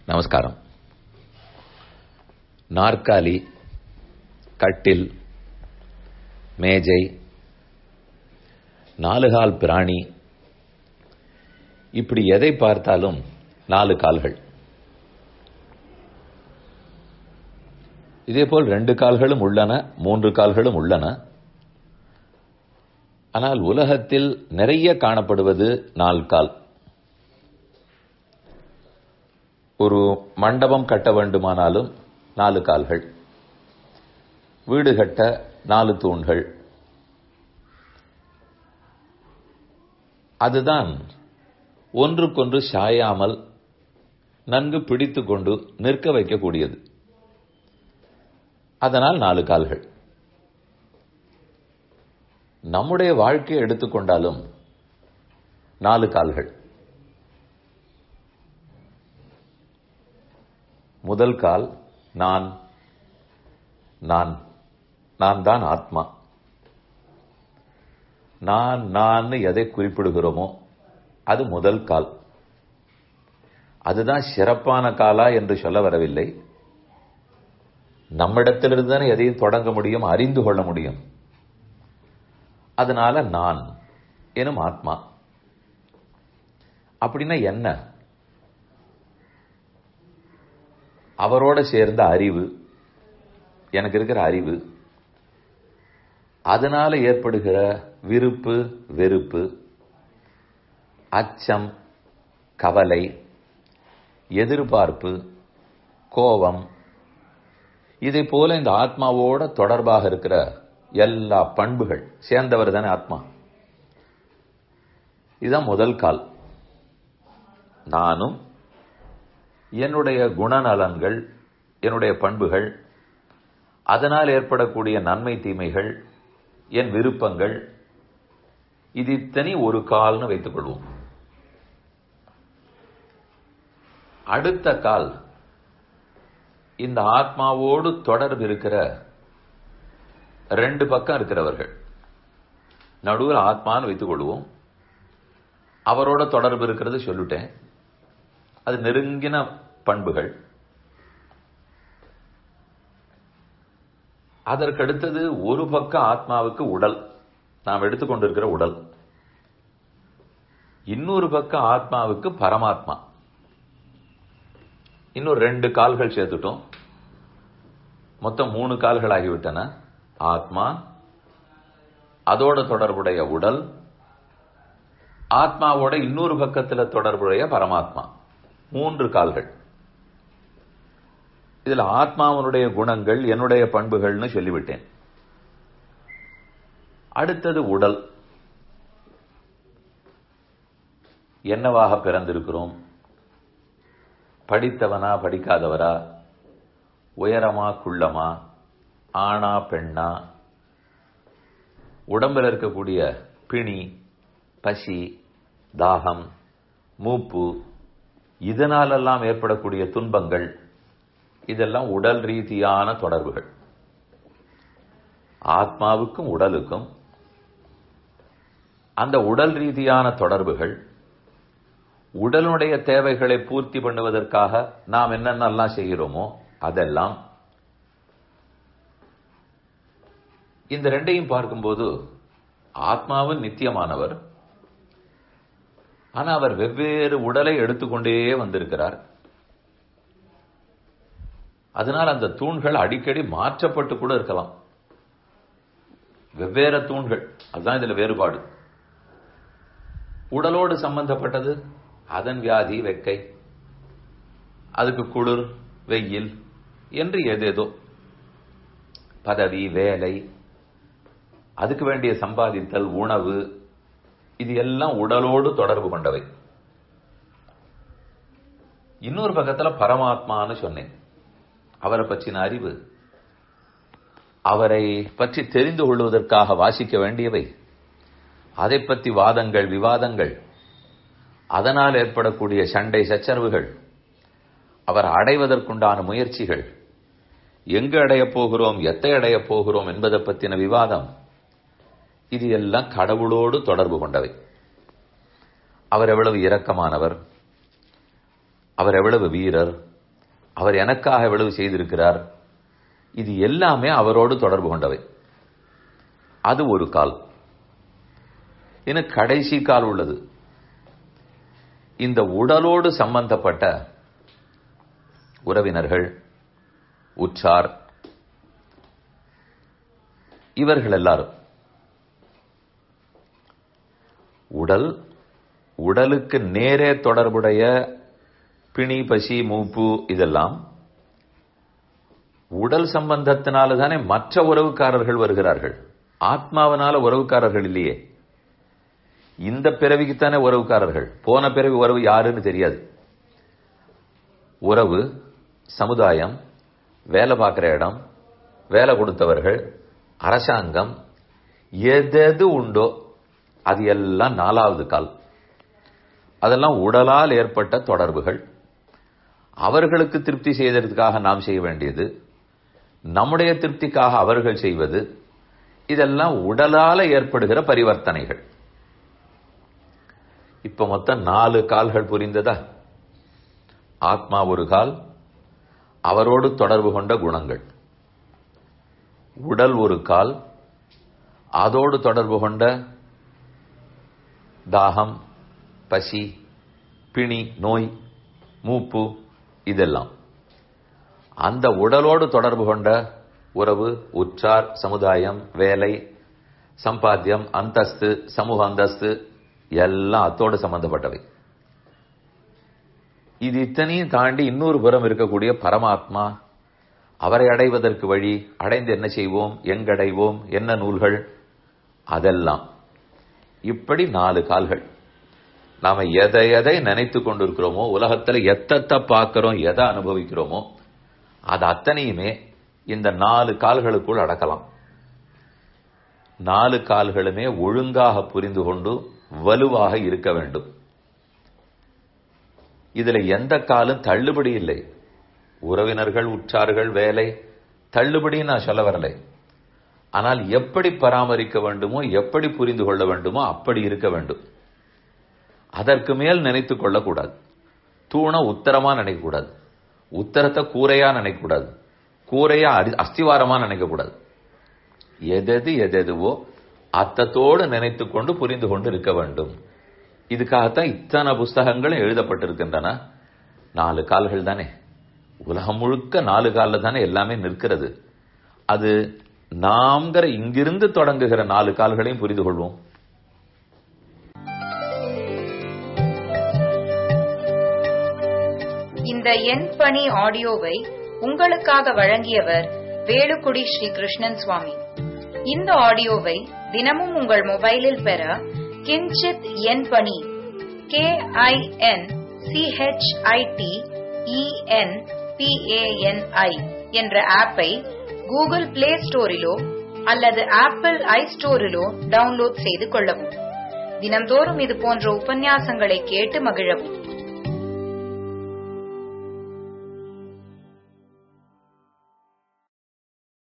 நமஸ்காரம் நாற்காலி கட்டில் மேஜை நாலுகால் பிராணி இப்படி எதை பார்த்தாலும் நாலு கால்கள் இதேபோல் ரெண்டு கால்களும் உள்ளன மூன்று கால்களும் உள்ளன ஆனால் உலகத்தில் நிறைய காணப்படுவது நால் கால் ஒரு மண்டபம் கட்ட வேண்டுமானாலும் நாலு கால்கள் வீடு கட்ட நாலு தூண்கள் அதுதான் ஒன்றுக்கொன்று சாயாமல் நன்கு பிடித்து கொண்டு நிற்க வைக்கக்கூடியது அதனால் நாலு கால்கள் நம்முடைய வாழ்க்கையை எடுத்துக்கொண்டாலும் நாலு கால்கள் முதல் கால் நான் நான் நான் தான் ஆத்மா நான் நான் எதை குறிப்பிடுகிறோமோ அது முதல் கால் அதுதான் சிறப்பான காலா என்று சொல்ல வரவில்லை நம்மிடத்திலிருந்து தானே எதையும் தொடங்க முடியும் அறிந்து கொள்ள முடியும் அதனால நான் எனும் ஆத்மா அப்படின்னா என்ன அவரோட சேர்ந்த அறிவு எனக்கு இருக்கிற அறிவு அதனால ஏற்படுகிற விருப்பு வெறுப்பு அச்சம் கவலை எதிர்பார்ப்பு கோபம் இதை போல இந்த ஆத்மாவோட தொடர்பாக இருக்கிற எல்லா பண்புகள் சேர்ந்தவர் தானே ஆத்மா இதுதான் முதல் கால் நானும் என்னுடைய குணநலன்கள் என்னுடைய பண்புகள் அதனால் ஏற்படக்கூடிய நன்மை தீமைகள் என் விருப்பங்கள் இது இத்தனி ஒரு கால்னு வைத்துக் கொள்வோம் அடுத்த கால் இந்த ஆத்மாவோடு தொடர்பு இருக்கிற ரெண்டு பக்கம் இருக்கிறவர்கள் நடுவில் ஆத்மான்னு வைத்துக் கொள்வோம் அவரோட தொடர்பு இருக்கிறது சொல்லிட்டேன் அது நெருங்கின பண்புகள் அதற்கடுத்தது ஒரு பக்கம் ஆத்மாவுக்கு உடல் நாம் எடுத்துக்கொண்டிருக்கிற உடல் இன்னொரு பக்கம் ஆத்மாவுக்கு பரமாத்மா இன்னும் ரெண்டு கால்கள் சேர்த்துட்டோம் மொத்தம் மூணு கால்கள் ஆகிவிட்டன ஆத்மா அதோட தொடர்புடைய உடல் ஆத்மாவோட இன்னொரு பக்கத்தில் தொடர்புடைய பரமாத்மா மூன்று கால்கள் இதுல ஆத்மாவனுடைய குணங்கள் என்னுடைய பண்புகள்னு சொல்லிவிட்டேன் அடுத்தது உடல் என்னவாக பிறந்திருக்கிறோம் படித்தவனா படிக்காதவரா உயரமா குள்ளமா ஆணா பெண்ணா உடம்பில் இருக்கக்கூடிய பிணி பசி தாகம் மூப்பு இதனாலெல்லாம் ஏற்படக்கூடிய துன்பங்கள் இதெல்லாம் உடல் ரீதியான தொடர்புகள் ஆத்மாவுக்கும் உடலுக்கும் அந்த உடல் ரீதியான தொடர்புகள் உடலுடைய தேவைகளை பூர்த்தி பண்ணுவதற்காக நாம் என்னென்னலாம் செய்கிறோமோ அதெல்லாம் இந்த ரெண்டையும் பார்க்கும்போது ஆத்மாவும் நித்தியமானவர் ஆனா அவர் வெவ்வேறு உடலை எடுத்துக்கொண்டே வந்திருக்கிறார் அதனால் அந்த தூண்கள் அடிக்கடி மாற்றப்பட்டு கூட இருக்கலாம் வெவ்வேறு தூண்கள் அதுதான் இதுல வேறுபாடு உடலோடு சம்பந்தப்பட்டது அதன் வியாதி வெக்கை அதுக்கு குளிர் வெயில் என்று ஏதேதோ பதவி வேலை அதுக்கு வேண்டிய சம்பாதித்தல் உணவு இது எல்லாம் உடலோடு தொடர்பு கொண்டவை இன்னொரு பக்கத்துல பரமாத்மான்னு சொன்னேன் அவரை பற்றின அறிவு அவரை பற்றி தெரிந்து கொள்வதற்காக வாசிக்க வேண்டியவை அதை பற்றி வாதங்கள் விவாதங்கள் அதனால் ஏற்படக்கூடிய சண்டை சச்சரவுகள் அவர் அடைவதற்குண்டான முயற்சிகள் எங்கு அடையப் போகிறோம் எத்தை அடையப் போகிறோம் என்பதை பற்றின விவாதம் இது எல்லாம் கடவுளோடு தொடர்பு கொண்டவை அவர் எவ்வளவு இரக்கமானவர் அவர் எவ்வளவு வீரர் அவர் எனக்காக எவ்வளவு செய்திருக்கிறார் இது எல்லாமே அவரோடு தொடர்பு கொண்டவை அது ஒரு கால் இன்னும் கடைசி கால் உள்ளது இந்த உடலோடு சம்பந்தப்பட்ட உறவினர்கள் உற்றார் இவர்கள் எல்லாரும் உடல் உடலுக்கு நேரே தொடர்புடைய பிணி பசி மூப்பு இதெல்லாம் உடல் சம்பந்தத்தினால தானே மற்ற உறவுக்காரர்கள் வருகிறார்கள் ஆத்மாவனால உறவுக்காரர்கள் இல்லையே இந்த பிறவிக்குத்தானே உறவுக்காரர்கள் போன பிறவி உறவு யாருன்னு தெரியாது உறவு சமுதாயம் வேலை பார்க்கிற இடம் வேலை கொடுத்தவர்கள் அரசாங்கம் எதெது உண்டோ அது எல்லாம் நாலாவது கால் அதெல்லாம் உடலால் ஏற்பட்ட தொடர்புகள் அவர்களுக்கு திருப்தி செய்வதற்காக நாம் செய்ய வேண்டியது நம்முடைய திருப்திக்காக அவர்கள் செய்வது இதெல்லாம் உடலால ஏற்படுகிற பரிவர்த்தனைகள் இப்ப மொத்தம் நாலு கால்கள் புரிந்ததா ஆத்மா ஒரு கால் அவரோடு தொடர்பு கொண்ட குணங்கள் உடல் ஒரு கால் அதோடு தொடர்பு கொண்ட தாகம் பசி பிணி நோய் மூப்பு இதெல்லாம் அந்த உடலோடு தொடர்பு கொண்ட உறவு உற்றார் சமுதாயம் வேலை சம்பாத்தியம் அந்தஸ்து சமூக அந்தஸ்து எல்லாம் அத்தோடு சம்பந்தப்பட்டவை இது இத்தனையும் தாண்டி இன்னொரு புறம் இருக்கக்கூடிய பரமாத்மா அவரை அடைவதற்கு வழி அடைந்து என்ன செய்வோம் எங்கடைவோம் என்ன நூல்கள் அதெல்லாம் இப்படி நாலு கால்கள் நாம எதை எதை நினைத்து கொண்டிருக்கிறோமோ உலகத்துல எத்தத்தை பார்க்கிறோம் எதை அனுபவிக்கிறோமோ அது அத்தனையுமே இந்த நாலு கால்களுக்குள் அடக்கலாம் நாலு கால்களுமே ஒழுங்காக புரிந்து கொண்டு வலுவாக இருக்க வேண்டும் இதுல எந்த காலும் தள்ளுபடி இல்லை உறவினர்கள் உற்றார்கள் வேலை தள்ளுபடி நான் சொல்ல வரலை ஆனால் எப்படி பராமரிக்க வேண்டுமோ எப்படி புரிந்து கொள்ள வேண்டுமோ அப்படி இருக்க வேண்டும் அதற்கு மேல் நினைத்துக் கொள்ளக்கூடாது தூண உத்தரமா நினைக்கக்கூடாது உத்தரத்தை கூரையா நினைக்கக்கூடாது கூரையா அஸ்திவாரமா நினைக்கக்கூடாது எதெது எதெதுவோ அத்தத்தோடு நினைத்து கொண்டு புரிந்து கொண்டு இருக்க வேண்டும் இதுக்காகத்தான் இத்தனை புஸ்தகங்களும் எழுதப்பட்டிருக்கின்றன நாலு கால்கள் தானே உலகம் முழுக்க நாலு காலில் தானே எல்லாமே நிற்கிறது அது நாம்கிற இங்கிருந்து தொடங்குகிற நாலு கால்களையும் புரிந்து கொள்வோம் இந்த எண் பணி ஆடியோவை உங்களுக்காக வழங்கியவர் வேலுக்குடி ஸ்ரீ கிருஷ்ணன் சுவாமி இந்த ஆடியோவை தினமும் உங்கள் மொபைலில் பெற கிஞ்சித் எண் பணி கே ஐ என் சிஹெச்ஐடி இஎன் பிஏஎன்ஐ என்ற ஆப்பை கூகுள் பிளே ஸ்டோரிலோ அல்லது ஆப்பிள் ஐ ஸ்டோரிலோ டவுன்லோட் செய்து கொள்ளவும் தினம்தோறும் இது போன்ற உபன்யாசங்களை கேட்டு மகிழவும்